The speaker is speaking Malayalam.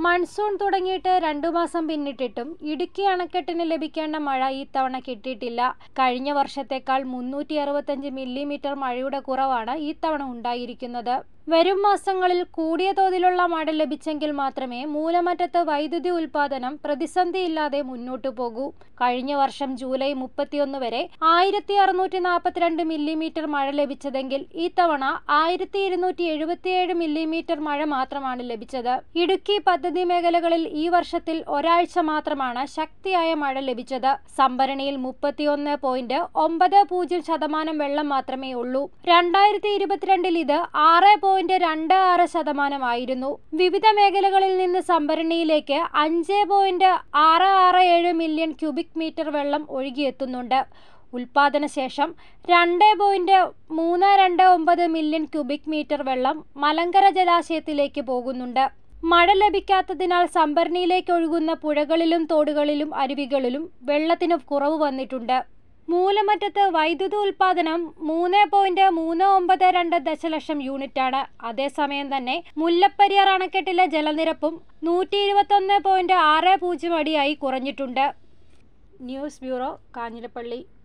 മൺസൂൺ തുടങ്ങിയിട്ട് രണ്ടു മാസം പിന്നിട്ടിട്ടും ഇടുക്കി അണക്കെട്ടിന് ലഭിക്കേണ്ട മഴ ഇത്തവണ കിട്ടിയിട്ടില്ല കഴിഞ്ഞ വർഷത്തേക്കാൾ മുന്നൂറ്റി അറുപത്തഞ്ച് മില്ലിമീറ്റർ മഴയുടെ കുറവാണ് ഇത്തവണ ഉണ്ടായിരിക്കുന്നത് വരും മാസങ്ങളിൽ കൂടിയ തോതിലുള്ള മഴ ലഭിച്ചെങ്കിൽ മാത്രമേ മൂലമറ്റത്ത് വൈദ്യുതി ഉൽപാദനം പ്രതിസന്ധിയില്ലാതെ മുന്നോട്ടു പോകൂ കഴിഞ്ഞ വർഷം ജൂലൈ മുപ്പത്തിയൊന്ന് വരെ ആയിരത്തി അറുന്നൂറ്റി നാൽപ്പത്തിരണ്ട് മില്ലിമീറ്റർ മഴ ലഭിച്ചതെങ്കിൽ ഇത്തവണ ആയിരത്തി ഇരുന്നൂറ്റി എഴുപത്തിയേഴ് മില്ലിമീറ്റർ മഴ മാത്രമാണ് ലഭിച്ചത് ഇടുക്കി പദ്ധതി മേഖലകളിൽ ഈ വർഷത്തിൽ ഒരാഴ്ച മാത്രമാണ് ശക്തിയായ മഴ ലഭിച്ചത് സംഭരണിയിൽ മുപ്പത്തിയൊന്ന് പോയിന്റ് ഒമ്പത് പൂജ്യം ശതമാനം വെള്ളം മാത്രമേ ഉള്ളൂ രണ്ടായിരത്തി ഇരുപത്തിരണ്ടിൽ ഇത് ആറ് പോയിന്റ് രണ്ട് ആറ് ശതമാനമായിരുന്നു വിവിധ മേഖലകളിൽ നിന്ന് സംഭരണിയിലേക്ക് അഞ്ച് പോയിന്റ് ആറ് ആറ് ഏഴ് മില്യൺ ക്യൂബിക് മീറ്റർ വെള്ളം ഒഴുകിയെത്തുന്നുണ്ട് ഉൽപാദന ശേഷം രണ്ട് പോയിന്റ് മൂന്ന് രണ്ട് ഒമ്പത് മില്യൺ ക്യൂബിക് മീറ്റർ വെള്ളം മലങ്കര ജലാശയത്തിലേക്ക് പോകുന്നുണ്ട് മഴ ലഭിക്കാത്തതിനാൽ സംഭരണിയിലേക്ക് ഒഴുകുന്ന പുഴകളിലും തോടുകളിലും അരുവികളിലും വെള്ളത്തിന് കുറവ് വന്നിട്ടുണ്ട് മൂലമറ്റത്ത് വൈദ്യുതി ഉൽപാദനം മൂന്ന് പോയിന്റ് മൂന്ന് ഒമ്പത് രണ്ട് ദശലക്ഷം യൂണിറ്റാണ് അതേസമയം തന്നെ മുല്ലപ്പെരിയാർ അണക്കെട്ടിലെ ജലനിരപ്പും നൂറ്റി ഇരുപത്തൊന്ന് പോയിന്റ് ആറ് പൂജ്യം അടിയായി കുറഞ്ഞിട്ടുണ്ട് ന്യൂസ് ബ്യൂറോ കാഞ്ഞിരപ്പള്ളി